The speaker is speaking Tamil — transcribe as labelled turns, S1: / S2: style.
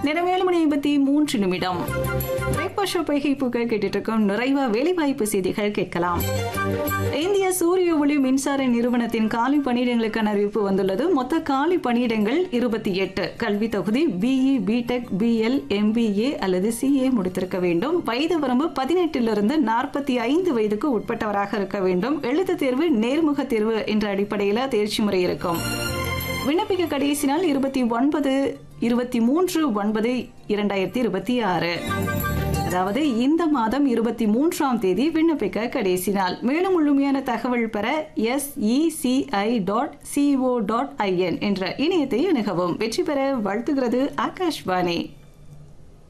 S1: நேரம் ஏழு மணி ஐம்பத்தி மூன்று நிமிடம் பிரேக்பாஸ்ட் பைகை பூக்கள் கேட்டுட்டு இருக்கோம் நிறைவா வேலைவாய்ப்பு செய்திகள் கேட்கலாம் இந்திய சூரிய ஒளி மின்சார நிறுவனத்தின் காலி பணியிடங்களுக்கான அறிவிப்பு வந்துள்ளது மொத்த காலி பணியிடங்கள் இருபத்தி எட்டு கல்வி தொகுதி பிஇ பிடெக் பிஎல் எம்பிஏ அல்லது சிஏ முடித்திருக்க வேண்டும் வயது வரம்பு பதினெட்டிலிருந்து நாற்பத்தி ஐந்து வயதுக்கு உட்பட்டவராக இருக்க வேண்டும் எழுத்து தேர்வு நேர்முக தேர்வு என்ற அடிப்படையில் தேர்ச்சி முறை இருக்கும் விண்ணப்பிக்க கடைசி நாள் இருபத்தி ஒன்பது இருபத்தி மூன்று ஒன்பது இரண்டாயிரத்தி இருபத்தி ஆறு அதாவது இந்த மாதம் இருபத்தி மூன்றாம் தேதி விண்ணப்பிக்க கடைசி நாள் மேலும் முழுமையான தகவல் பெற SECI dot CO dot IN என்ற இணையத்தை அணுகவும் வெற்றி பெற வாழ்த்துகிறது ஆகாஷ்வாணி